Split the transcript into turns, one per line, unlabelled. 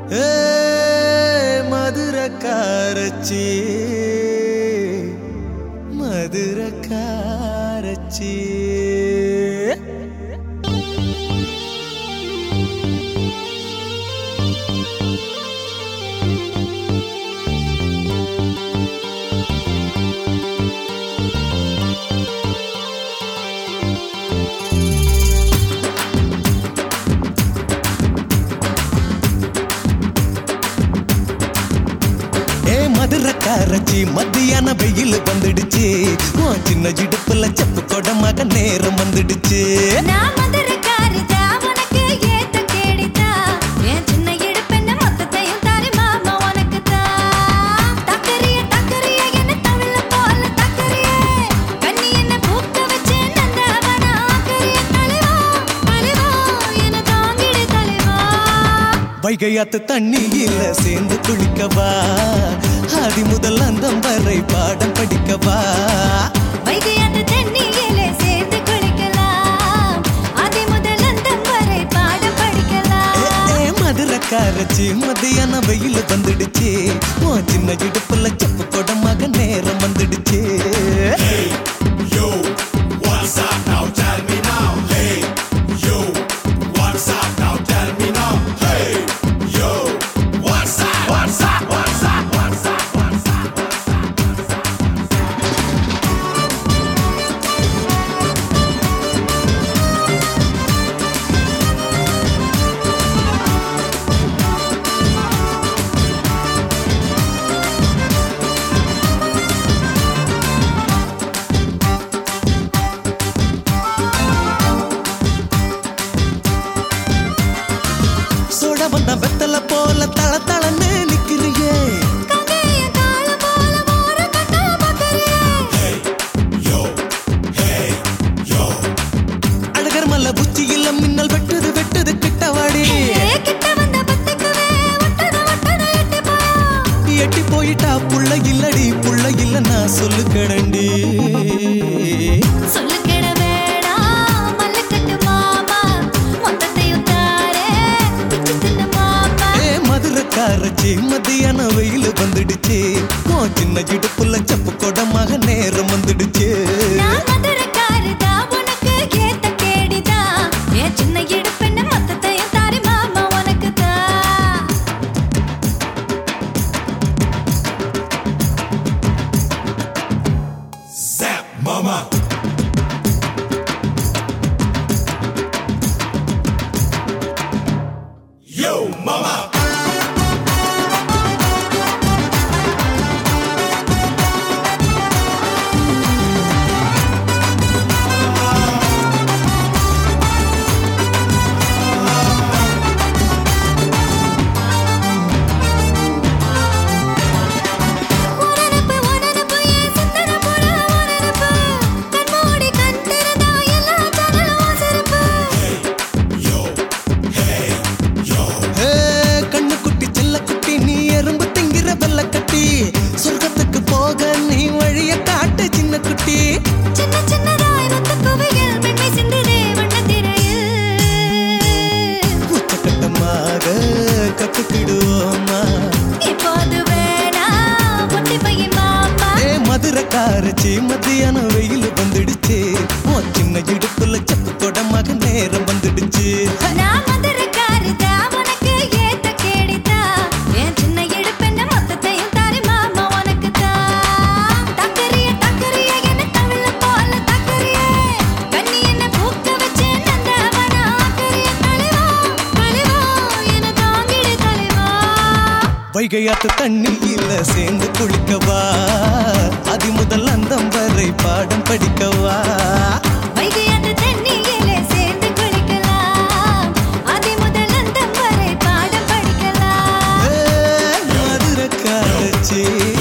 ஏ மதுரக்காரச்சி மதுரக்காரச்சி ஏ மதுரக்காரச்சி மத்தியான வெயில் வந்துடுச்சு உன் சின்ன இடுப்புல செப்பு கொடமாக நேரம் வந்துடுச்சு
நான் மதுரைக்காரிதா, உனக்கு ஏத்த கேடிதா. என் சின்ன இடுப்பென்ன மொத்தத்தையும் தாரி மாமா உனக்குத்தான். தக்கரியே, தக்கரியே, என்னை தவிழ போல தக்கரியே. கண்ணி என்னை பூக்க வச்சு நந்தவனா ஆக்கரியே. தலைவா, தலைவா, என்னை தாங்கிடு தலைவா.
வைகையாத்து தண்ணியில சேர்ந்து குளிக்கவா ஆதி முதல் அந்தம் வரை பாடம் படிக்கவா
வைகையாத்து தண்ணியிலே சேர்ந்து குளிக்கலாம். ஆதி முதல் அந்தம் வரை பாடம்
ஏ,
படிக்கலாம்.
ஏ, மதுரக்காரச்சி மத்தியான வெயில் வந்துடுச்சு உன் சின்ன இடுப்புல செப்பு கொடமாக நேரம் வந்துடுச்சு
Yo, what's up now? Tell me now. Hey, yo, what's up now? Tell me now. Hey, yo, what's up? What's up? What's up? What's up? What's up?
சோட வந்த வெத்தல போல தள தளன்னு நிக்கிறியே
கங்கைய கால போல மோர கட்டா பக்கரியே.
Yo, hey, yo.
அழகர் மல்ல புச்சியில மின்னல் வெட்டுது வெட்டுது கிட்டவாடி
ஏ கிட்ட வந்த பத்திக்குவே ஒட்டன ஒட்டன எட்டி போயா.
எட்டி போயிட்டா புள்ள இல்லடி புள்ள இல்ல நான் சொல்லு கடண்டி
சொல்லு கெட வேணாம், மல்லுக்கட்டு மாமா. மொத்தத்தையும் தாரே, பிச்சு தின்னு மாமா.
ஏ மதுரக்காரச்சி மத்தியான வெயில் வந்துடுச்சு உன் சின்ன இடுப்புல செப்பு கொடமாக நேரம் வந்துடுச்சு
நான் மதுரைக்காரிதா, உனக்கு ஏத்த கேடிதா. என் சின்ன இடுப்பென்ன மொத்தத்தையும் தாரி மாமா உனக்குத்தான்.
Zap, mama. Yo, mama.
உனனப்பு, உனனப்பு, என் சுந்தர புறா உனனப்பு. கண்மூடி கண் திறந்தா எல்லா ஜன்னலும் சிறப்பு.
Yo, hey, yo.
ஏ, கண்ணு குட்டி செல்ல குட்டி நீ எறும்பு திங்கிற வெள்ள கட்டி சொர்க்கத்துக்கு போக நீ வழிய காட்டு சின்ன குட்டி
சின்ன சின்னதாய் வந்த குவையில் பெண்மை சிந்துதே வண்ணத்திரையில்.
உச்சக்கட்டமாக கத்துக்கிடுவோமா
இப்போது வேணாம், ஒட்டி பையன் மாமா.
ஏ மதுரக்காரச்சி மத்தியான வெயில் வந்துடுச்சு உன் சின்ன இடுப்புல செப்பு கொடமாக நேரம் வந்துடுச்சு
நான் மதுரைக்காரிதா, உனக்கு ஏத்த கேடிதா. என் சின்ன இடுப்பென்ன மொத்தத்தையும் தாரி மாமா உனக்குத்தான். தக்கரியே, தக்கரியே, என்னை தவிழ போல தக்கரியே. கண்ணி என்னை பூக்க வச்சு நந்தவனா ஆக்கரியே. தலைவா, தலைவா, என்னை தாங்கிடு தலைவா.
வைகையாத்து தண்ணியில சேர்ந்து குளிக்கவா அதி முதல் அந்தம் வரை பாடம் படிக்கவா
வைகையாத்து தண்ணியிலே சேர்ந்து குளிக்கலாம். ஆதி முதல் அந்தம் வரை பாடம் படிக்கலாம்
ஏ, மதுரக்காரச்சி